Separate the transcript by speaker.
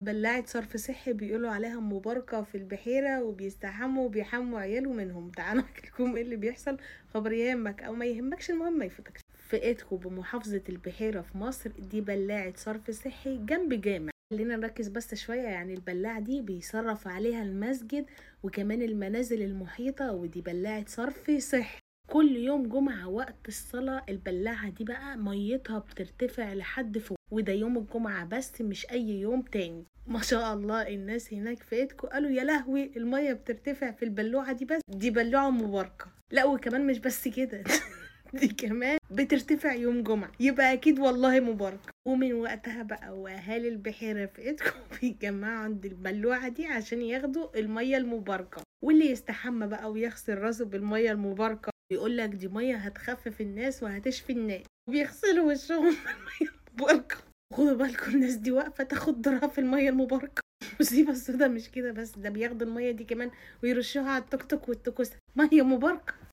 Speaker 1: بلاعة صرف صحي بيقولوا عليها مباركة في البحيرة وبيستحموا وبيحموا عياله منهم تعالوا احكي لكم ايه اللي بيحصل خبر يهمك او ما يهمكش المهم ما يفوتكش في ايدكو بمحافظة البحيرة في مصر دي بلاعة صرف صحي جنب جامع خلينا نركز بس شوية يعني البلاعة دي بيصرف عليها المسجد وكمان المنازل المحيطة ودي بلاعة صرف صحي كل يوم جمعة وقت الصلاة البلاعة دي بقى ميتها بترتفع لحد فوق وده يوم الجمعة بس مش أي يوم تاني ما شاء الله الناس هناك في ايدكو قالوا يا لهوي المية بترتفع في البلوعة دي بس دي بلوعة مباركة لا وكمان مش بس كده دي كمان بترتفع يوم جمعة يبقى أكيد والله مباركة ومن وقتها بقى وأهالي البحيرة في ايدكم بيتجمعوا عند البلوعة دي عشان ياخدوا المية المباركة واللي يستحمى بقى ويغسل راسه بالمية المباركة بيقول لك دي مية هتخفف الناس وهتشفي الناس وبيغسلوا وشهم بالمية المباركة خدوا بالكم الناس دي واقفة تاخد دورها في المية المباركة المصيبة السودا مش كده بس ده بياخدوا المية دي كمان ويرشوها على التوك توك والتكوسة مية مباركة